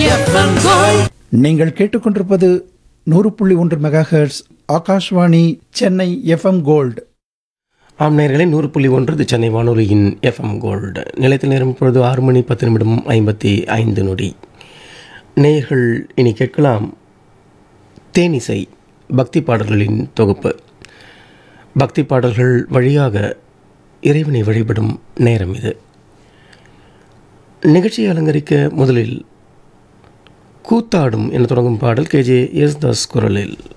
FM gold நீங்கள் கேட்டுக்கொண்டிருப்பது நூறு புள்ளி ஒன்று megahertz Akashvani Chennai FM gold ஆம் நேயர்களே நூறு புள்ளி ஒன்று இது சென்னை வானொலியின் எஃப்எம் கோல்டு நிலையத்தில் நேரம் இப்பொழுது ஆறு மணி பத்து நிமிடம் ஐம்பத்தி ஐந்து நொடி நேயர்கள் இனி கேட்கலாம் தேனிசை பக்தி பாடல்களின் தொகுப்பு பக்தி பாடல்கள் வழியாக இறைவனை வழிபடும் நேரம் இது நிகழ்ச்சியை அலங்கரிக்க முதலில் கூத்தாடும் என தொடங்கும் பாடல் கேஜே யேசுதாஸ் குரலில்